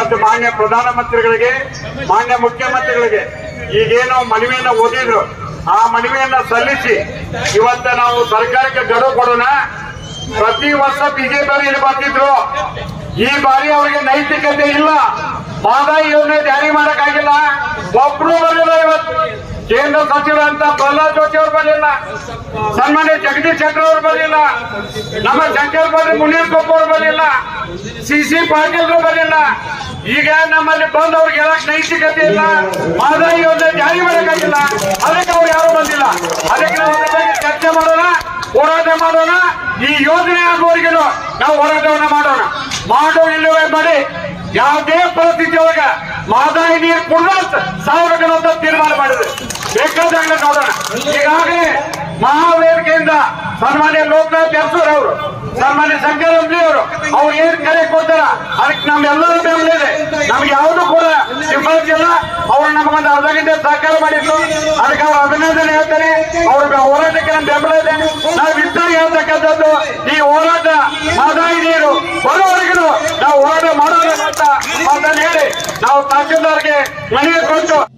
ಮತ್ತು ಮಾನ್ಯ ಪ್ರಧಾನಮಂತ್ರಿಗಳಿಗೆ ಮಾನ್ಯ ಮುಖ್ಯಮಂತ್ರಿಗಳಿಗೆ ಈಗೇನೋ ಮನವಿಯನ್ನ ಓದಿದ್ರು ಆ ಮನವಿಯನ್ನ ಸಲ್ಲಿಸಿ ಇವತ್ತ ನಾವು ಸರ್ಕಾರಕ್ಕೆ ಗಡುವು ಕೊಡೋಣ ಪ್ರತಿ ವರ್ಷ ಬಿಜೆಪಿ ಇಲ್ಲಿ ಬರ್ತಿದ್ರು ಈ ಬಾರಿ ಅವರಿಗೆ ನೈತಿಕತೆ ಇಲ್ಲ ಮಾದಾಯಿ ಯೋಜನೆ ಜಾರಿ ಮಾಡಕ್ಕಾಗಿಲ್ಲ ಒಬ್ರು ಬರಲಿಲ್ಲ ಇವತ್ತು ಕೇಂದ್ರ ಸಚಿವರಂತ ಪ್ರಹ್ಲಾದ್ ಜೋಶಿ ಅವರು ಬರಲಿಲ್ಲ ಸನ್ಮಾನ್ಯ ಜಗದೀಶ್ ಶೆಟ್ಟರ್ ಅವರು ಬರಲಿಲ್ಲ ನಮ್ಮ ಶಂಕರ್ ಪಾಟೀಲ್ ಮುನೀರ್ ಕೊಪ್ಪ ಅವರು ಬರಲಿಲ್ಲ ಸಿ ಸಿ ಪಾಟೀಲ್ ಬರಲಿಲ್ಲ ಈಗ ನಮ್ಮಲ್ಲಿ ಬಂದು ಅವ್ರಿಗೆ ಹೇಳಕ್ ನೈತಿಕತೆ ಇಲ್ಲ ಮಾದಾಯಿ ಯೋಜನೆ ಜಾರಿ ಮಾಡಕ್ಕಾಗಿಲ್ಲ ಅದಕ್ಕೆ ಅವ್ರು ಯಾರು ಬಂದಿಲ್ಲ ಅದಕ್ಕೆ ನಾವು ಅದ್ರ ಬಗ್ಗೆ ಚರ್ಚೆ ಮಾಡೋಣ ಹೋರಾಟ ಮಾಡೋಣ ಈ ಯೋಜನೆ ಆಗುವವರೆಗೂ ನಾವು ಹೋರಾಟವನ್ನ ಮಾಡೋಣ ಮಾಡೋ ಇಲ್ಲವೇ ಮಾಡಿ ಯಾವುದೇ ಪರಿಸ್ಥಿತಿ ಒಳಗ ಮಾದಾಯಿ ನೀರು ಕುಡ್ದಂತ ಸಾವಿರ ಅಂತ ತೀರ್ಮಾನ ಮಾಡಿದ್ರೆ ಬೇಕಾದಾಗ ನೋಡೋಣ ಈಗಾಗಲೇ ಮಹಾವೇದಿಕೆಯಿಂದ ಸನ್ಮಾನ್ಯ ಲೋಕನಾಥ್ ಅರಸೂರ್ ಅವರು ಸನ್ಮಾನ್ಯ ಶಂಕರ್ ಅಂಬ್ಲಿ ಅವರು ಅವ್ರು ಏನ್ ಕರೆ ಕೊಡ್ತಾರ ಅದಕ್ಕೆ ನಮ್ಮೆಲ್ಲರ ಬೆಂಬಲ ಇದೆ ನಮ್ಗೆ ಯಾವುದು ಕೂಡ ಸಿಫಾರಸು ಇಲ್ಲ ಅವ್ರು ನಮಗೊಂದು ಅರ್ಧ ಗಂಟೆ ಸಹಕಾರ ಮಾಡಿದ್ರು ಅದಕ್ಕೆ ಅವ್ರ ಅಭಿನಂದನೆ ಹೇಳ್ತಾರೆ ಅವ್ರ ಹೋರಾಟಕ್ಕೆ ನಮ್ಮ ಬೆಂಬಲ ಇದೆ ನಾವು ಇದ್ದಾಗ ಹೇಳ್ತಕ್ಕಂಥದ್ದು ಈ ಹೋರಾಟ ಮಾದಾಯಿ ನೀರು ಬರೋವರೆಗೂ ನಾವು ಹೋರಾಟ ಮಾಡೋಣ ಅಂತ ಮಾತನ್ನು ಹೇಳಿ ನಾವು ತಹಸೀಲ್ದಾರ್ಗೆ ಮನವಿ ಕೊಟ್ಟು